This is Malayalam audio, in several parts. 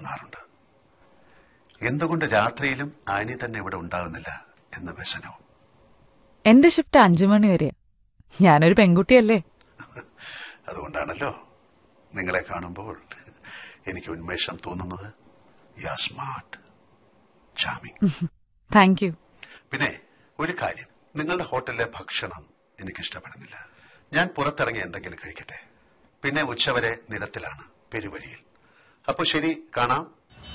തോന്നാറുണ്ട് എന്തുകൊണ്ട് രാത്രിയിലും ആനി തന്നെ ഇവിടെ ഉണ്ടാകുന്നില്ല എന്ന വ്യസനവും എന്റെ ഷിഫ്റ്റ് അഞ്ചു മണി വരെയാ ഞാനൊരു പെൺകുട്ടിയല്ലേ അതുകൊണ്ടാണല്ലോ നിങ്ങളെ കാണുമ്പോൾ എനിക്ക് ഉന്മേഷം തോന്നുന്നത് yeah smart charming thank you പിന്നെ ഒരു കാര്യം നിങ്ങളുടെ ഹോട്ടലിലെ ഭക്ഷണം എനിക്ക് ഇഷ്ടപ്പെടുന്നില്ല ഞാൻ പുറത്തിറങ്ങി എന്തെങ്കിലും കഴിക്കട്ടെ പിന്നെ ഉച്ചവരെ നിരത്തിലാണ് പെരുവഴിയിൽ അപ്പൊ ശരി കാണാം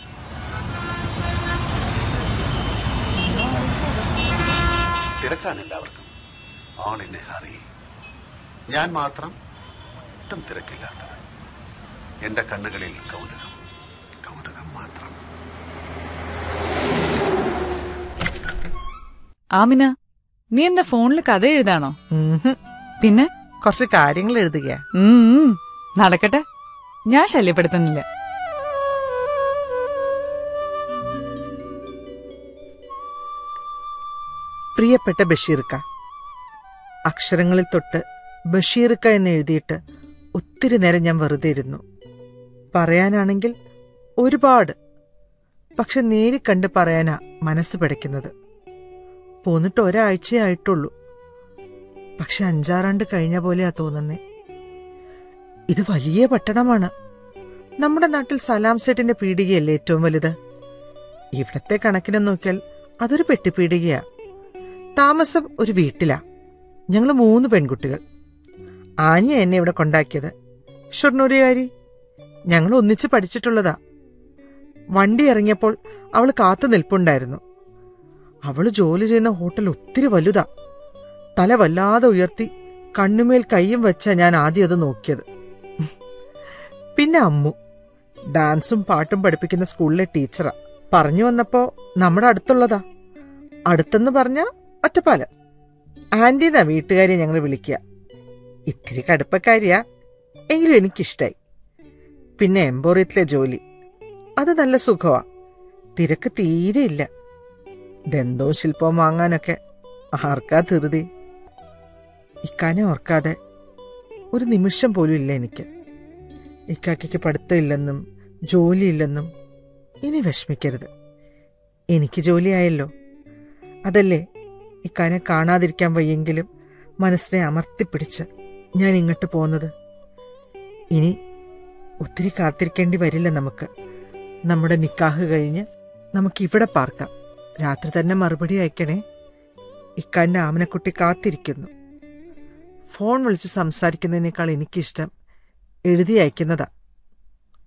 തിരക്കാണ് എല്ലാവർക്കും ഓൾ ഇൻ എ ഹറി ഞാൻ മാത്രം ഒട്ടും തിരക്കില്ലാത്തത് എന്റെ കണ്ണുകളിൽ കൗതുകം കൗതുകം മാത്രം ആമിന നീ എന്താ ഫോണിൽ കഥ എഴുതാണോ ഉംഹും. പിന്നെ കുറച്ച് കാര്യങ്ങൾ എഴുതുക ഉം, ഉം. നടക്കട്ടെ ഞാൻ ശല്യപ്പെടുത്തുന്നില്ല പ്രിയപ്പെട്ട ബഷീർക്ക അക്ഷരങ്ങളിൽ തൊട്ട് ബഷീർക്ക എന്ന് എഴുതിയിട്ട് ഒത്തിരി നേരം ഞാൻ വെറുതെ ഇരുന്നു പറയാനാണെങ്കിൽ ഒരുപാട് പക്ഷെ നേരി കണ്ട് പറയാനാ മനസ്സ് പിടയ്ക്കുന്നത് പോന്നിട്ട് ഒരാഴ്ചയേ ആയിട്ടുള്ളൂ പക്ഷെ അഞ്ചാറാണ്ട് കഴിഞ്ഞ പോലെയാ തോന്നുന്നേ ഇത് വലിയ പട്ടണമാണ് നമ്മുടെ നാട്ടിൽ സലാം സെറ്റിന്റെ പീടികയല്ലേ ഏറ്റവും വലുത് ഇവിടത്തെ കണക്കിനെ നോക്കിയാൽ അതൊരു പെട്ടിപ്പീടികയാ താമസം ഒരു വീട്ടിലാ ഞങ്ങൾ മൂന്ന് പെൺകുട്ടികൾ ആഞ്ഞ എന്നെ ഇവിടെ കൊണ്ടാക്കിയത് ഷൊർണൂരുകാരി ഞങ്ങൾ ഒന്നിച്ച് പഠിച്ചിട്ടുള്ളതാ വണ്ടി ഇറങ്ങിയപ്പോൾ അവൾ കാത്തു നിൽപ്പുണ്ടായിരുന്നു അവള് ജോലി ചെയ്യുന്ന ഹോട്ടൽ ഒത്തിരി വലുതാ തല വല്ലാതെ ഉയർത്തി കണ്ണുമേൽ കൈയും വെച്ചാ ഞാൻ ആദ്യം അത് നോക്കിയത് പിന്നെ അമ്മു ഡാൻസും പാട്ടും പഠിപ്പിക്കുന്ന സ്കൂളിലെ ടീച്ചറാ പറഞ്ഞു വന്നപ്പോ നമ്മുടെ അടുത്തുള്ളതാ അടുത്തെന്ന് പറഞ്ഞ ഒറ്റപ്പാലം ആന്റിന്നാ വീട്ടുകാരെ ഞങ്ങൾ വിളിക്കുക ഇത്തിരി കടുപ്പക്കാരിയാ എങ്കിലും എനിക്കിഷ്ടായി പിന്നെ എംബോറിയത്തിലെ ജോലി അത് നല്ല സുഖമാ തിരക്ക് തീരെയില്ല ദന്തവും ശില്പവും വാങ്ങാനൊക്കെ ആർക്കാ ധൃതി ഇക്കാനെ ഓർക്കാതെ ഒരു നിമിഷം പോലും ഇല്ല എനിക്ക് ഇക്കാക്കയ്ക്ക് പഠിത്തമില്ലെന്നും ജോലിയില്ലെന്നും ഇനി വിഷമിക്കരുത് എനിക്ക് ജോലിയായല്ലോ അതല്ലേ ഇക്കാനെ കാണാതിരിക്കാൻ വയ്യെങ്കിലും മനസ്സിനെ അമർത്തിപ്പിടിച്ച് ഞാൻ ഇങ്ങോട്ട് പോകുന്നത് ഇനി ഒത്തിരി കാത്തിരിക്കേണ്ടി വരില്ല നമുക്ക് നമ്മുടെ നിക്കാഹ് കഴിഞ്ഞ് നമുക്ക് ഇവിടെ പാർക്കാം രാത്രി തന്നെ മറുപടി അയക്കണേ ഇക്കാന്റെ ആമനക്കുട്ടി കാത്തിരിക്കുന്നു ഫോൺ വിളിച്ച് സംസാരിക്കുന്നതിനേക്കാൾ എനിക്കിഷ്ടം എഴുതി അയക്കുന്നതാ